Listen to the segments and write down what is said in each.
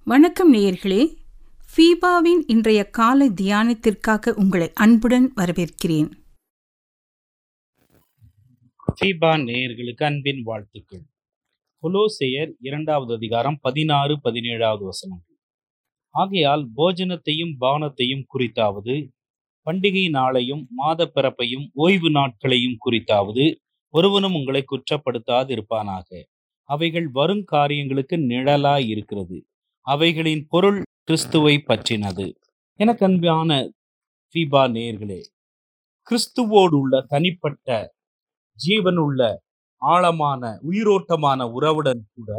வணக்கம் நேயர்களே ஃபீபாவின் இன்றைய காலை தியானத்திற்காக உங்களை அன்புடன் வரவேற்கிறேன் ஃபீபா நேயர்களுக்கு அன்பின் வாழ்த்துக்கள் கொலோசெயர் இரண்டாவது அதிகாரம் பதினாறு பதினேழாவது வசனங்கள் ஆகையால் போஜனத்தையும் பானத்தையும் குறித்தாவது பண்டிகை நாளையும் மாத பிறப்பையும் ஓய்வு நாட்களையும் குறித்தாவது ஒருவனும் உங்களை குற்றப்படுத்தாது இருப்பானாக அவைகள் வருங்காரியங்களுக்கு நிழலாய் இருக்கிறது அவைகளின் பொருள் கிறிஸ்துவை பற்றினது எனக்கு அன்பான ஃபீபா நேயர்களே கிறிஸ்துவோடு உள்ள தனிப்பட்ட ஜீவனுள்ள ஆழமான உயிரோட்டமான உறவுடன் கூட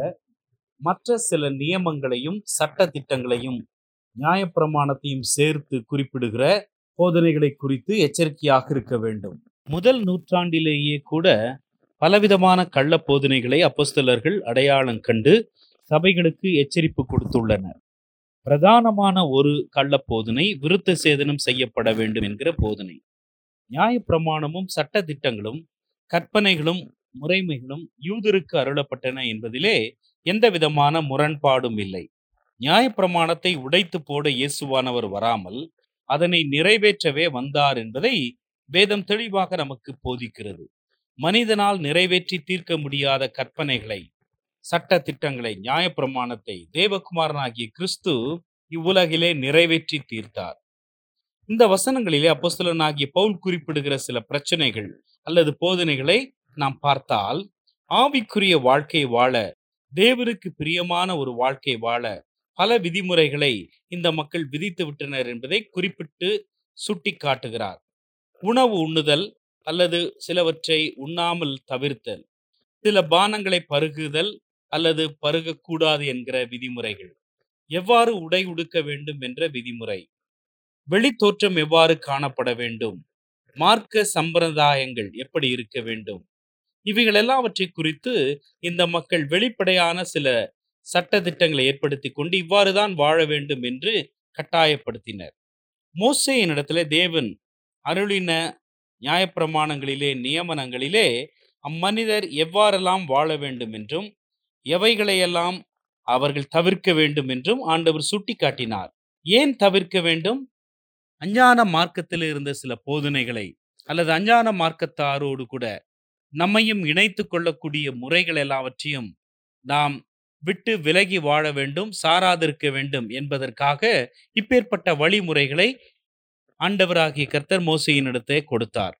மற்ற சில நியமங்களையும் சட்ட திட்டங்களையும் நியாயப்பிரமாணத்தையும் சேர்த்து குறிப்பிடுகிற போதனைகளை குறித்து எச்சரிக்கையாக இருக்க வேண்டும் முதல் நூற்றாண்டிலேயே கூட பலவிதமான கள்ள போதனைகளை அப்போஸ்தலர்கள் அடையாளம் கண்டு சபைகளுக்கு எச்சரிப்பு கொடுத்துள்ளனர் பிரதானமான ஒரு கள்ள போதனை விருத்த சேதனம் செய்யப்பட வேண்டும் என்கிற போதனை நியாயப்பிரமாணமும் சட்ட திட்டங்களும் கற்பனைகளும் முறைமைகளும் யூதருக்கு அருளப்பட்டன என்பதிலே எந்த விதமான முரண்பாடும் இல்லை நியாயப்பிரமாணத்தை உடைத்து போட இயேசுவானவர் வராமல் அதனை நிறைவேற்றவே வந்தார் என்பதை வேதம் தெளிவாக நமக்கு போதிக்கிறது மனிதனால் நிறைவேற்றி தீர்க்க முடியாத கற்பனைகளை சட்ட திட்டங்களை நியாயப்பிரமாணத்தை தேவகுமாரனாகிய கிறிஸ்து இவ்வுலகிலே நிறைவேற்றி தீர்த்தார் இந்த வசனங்களிலே அப்போஸ்தலனாகிய பவுல் குறிப்பிடுகிற சில பிரச்சனைகள் அல்லது போதனைகளை நாம் பார்த்தால் ஆவிக்குரிய வாழ்க்கை வாழ தேவருக்கு பிரியமான ஒரு வாழ்க்கை வாழ பல விதிமுறைகளை இந்த மக்கள் விதித்து விட்டனர் என்பதை குறிப்பிட்டு சுட்டி காட்டுகிறார் உணவு உண்ணுதல் அல்லது சிலவற்றை உண்ணாமல் தவிர்த்தல் சில பானங்களை பருகுதல் அல்லது பருகக்கூடாது என்கிற விதிமுறைகள் எவ்வாறு உடை உடுக்க வேண்டும் என்ற விதிமுறை வெளித்தோற்றம் எவ்வாறு காணப்பட வேண்டும் மார்க்க சம்பிரதாயங்கள் எப்படி இருக்க வேண்டும் இவைகள் எல்லாவற்றை குறித்து இந்த மக்கள் வெளிப்படையான சில சட்ட திட்டங்களை ஏற்படுத்தி கொண்டு இவ்வாறுதான் வாழ வேண்டும் என்று கட்டாயப்படுத்தினர் மோசையின் இடத்துல தேவன் அருளின நியாயப்பிரமாணங்களிலே நியமனங்களிலே அம்மனிதர் எவ்வாறெல்லாம் வாழ வேண்டும் என்றும் எவைகளையெல்லாம் அவர்கள் தவிர்க்க வேண்டும் என்றும் ஆண்டவர் சுட்டிக்காட்டினார் ஏன் தவிர்க்க வேண்டும் அஞ்ஞான மார்க்கத்தில் இருந்த சில போதனைகளை அல்லது அஞ்ஞான மார்க்கத்தாரோடு கூட நம்மையும் இணைத்து கொள்ளக்கூடிய முறைகள் எல்லாவற்றையும் நாம் விட்டு விலகி வாழ வேண்டும் சாராதிருக்க வேண்டும் என்பதற்காக இப்பேற்பட்ட வழிமுறைகளை ஆண்டவராகிய கர்த்தர் மோசையினிடத்தை கொடுத்தார்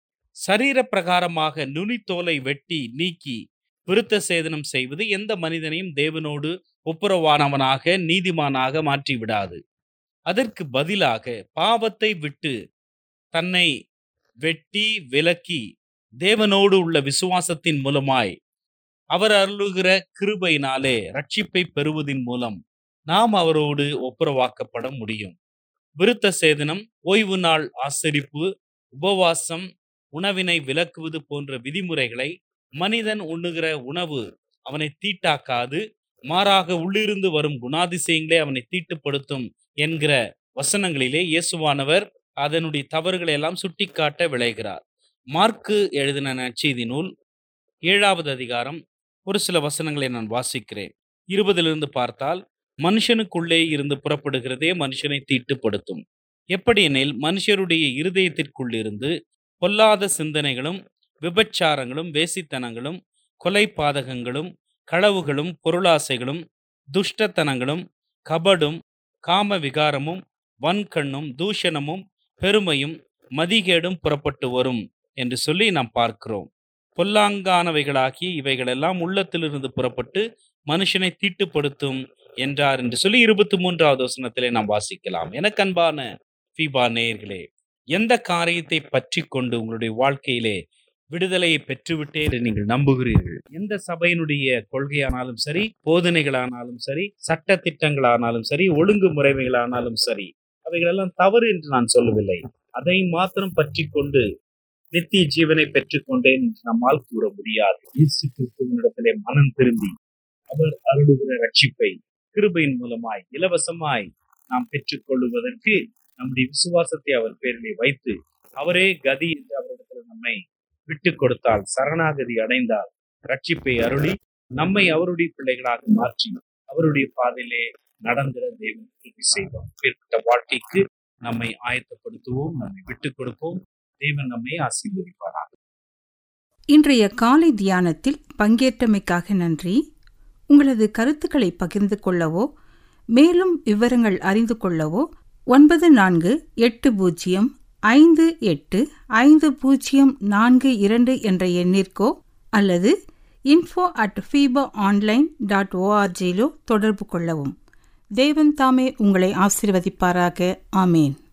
சரீர பிரகாரமாக நுனித்தோலை வெட்டி நீக்கி விருத்த சேதனம் செய்வது எந்த மனிதனையும் தேவனோடு ஒப்புரவானவனாக நீதிமானாக மாற்றி விடாது அதற்கு பதிலாக பாவத்தை விட்டு தன்னை வெட்டி விலக்கி தேவனோடு உள்ள விசுவாசத்தின் மூலமாய் அவர் அருளுகிற கிருபையினாலே ரட்சிப்பை பெறுவதின் மூலம் நாம் அவரோடு ஒப்புரவாக்கப்பட முடியும் விருத்த சேதனம் ஓய்வு நாள் ஆசரிப்பு உபவாசம் உணவினை விலக்குவது போன்ற விதிமுறைகளை மனிதன் உண்ணுகிற உணவு அவனை தீட்டாக்காது மாறாக உள்ளிருந்து வரும் குணாதிசயங்களே அவனை தீட்டுப்படுத்தும் என்கிற வசனங்களிலே இயேசுவானவர் அதனுடைய தவறுகளை எல்லாம் சுட்டிக்காட்ட விளைகிறார் மார்க்கு எழுதின நற்செய்தி நூல் ஏழாவது அதிகாரம் ஒரு சில வசனங்களை நான் வாசிக்கிறேன் இருபதிலிருந்து பார்த்தால் மனுஷனுக்குள்ளே இருந்து புறப்படுகிறதே மனுஷனை தீட்டுப்படுத்தும் எப்படியெனில் மனுஷருடைய இருதயத்திற்குள்ளிருந்து பொல்லாத சிந்தனைகளும் விபச்சாரங்களும் வேசித்தனங்களும் கொலை பாதகங்களும் களவுகளும் பொருளாசைகளும் துஷ்டத்தனங்களும் கபடும் காம விகாரமும் வன்கண்ணும் தூஷணமும் பெருமையும் மதிகேடும் புறப்பட்டு வரும் என்று சொல்லி நாம் பார்க்கிறோம் பொல்லாங்கானவைகளாகி இவைகளெல்லாம் உள்ளத்திலிருந்து புறப்பட்டு மனுஷனை தீட்டுப்படுத்தும் என்றார் என்று சொல்லி இருபத்தி மூன்றாவது வசனத்திலே நாம் வாசிக்கலாம் எனக்கு அன்பான ஃபீபா நேயர்களே எந்த காரியத்தை பற்றி கொண்டு உங்களுடைய வாழ்க்கையிலே விடுதலையை பெற்றுவிட்டே என்று நீங்கள் நம்புகிறீர்கள் எந்த சபையினுடைய கொள்கையானாலும் சரி போதனைகளானாலும் சரி சட்ட திட்டங்களானாலும் சரி ஒழுங்கு முறைமைகளானாலும் சரி அவைகளெல்லாம் தவறு என்று நான் சொல்லவில்லை அதை மாத்திரம் பற்றி கொண்டு நித்திய ஜீவனை பெற்றுக்கொண்டேன் என்று நம்மால் கூற முடியாது இயேசு கிறிஸ்துவனிடத்திலே மனம் திரும்பி அவர் அருளுகிற ரட்சிப்பை கிருபையின் மூலமாய் இலவசமாய் நாம் பெற்றுக்கொள்ளுவதற்கு நம்முடைய விசுவாசத்தை அவர் பேரிலே வைத்து அவரே கதி என்று அவரிடத்தில் நம்மை விட்டு கொடுத்தால் சரணாகதி அடைந்தால் ரட்சிப்பை அருளி நம்மை அவருடைய பிள்ளைகளாக மாற்றி அவருடைய பாதையிலே நடந்திட தேவன் உதவி செய்வோம் இப்பேற்பட்ட வாழ்க்கைக்கு நம்மை ஆயத்தப்படுத்துவோம் நம்மை விட்டுக் கொடுப்போம் தேவன் நம்மை ஆசீர்வதிப்பாராக இன்றைய காலை தியானத்தில் பங்கேற்றமைக்காக நன்றி உங்களது கருத்துக்களை பகிர்ந்து கொள்ளவோ மேலும் விவரங்கள் அறிந்து கொள்ளவோ ஒன்பது நான்கு எட்டு பூஜ்ஜியம் ஐந்து எட்டு ஐந்து பூஜ்ஜியம் நான்கு இரண்டு என்ற எண்ணிற்கோ அல்லது இன்ஃபோ அட் ஃபீபா ஆன்லைன் டாட் ஓஆர்ஜியிலோ தொடர்பு கொள்ளவும் தேவன் தாமே உங்களை ஆசீர்வதிப்பாராக ஆமேன்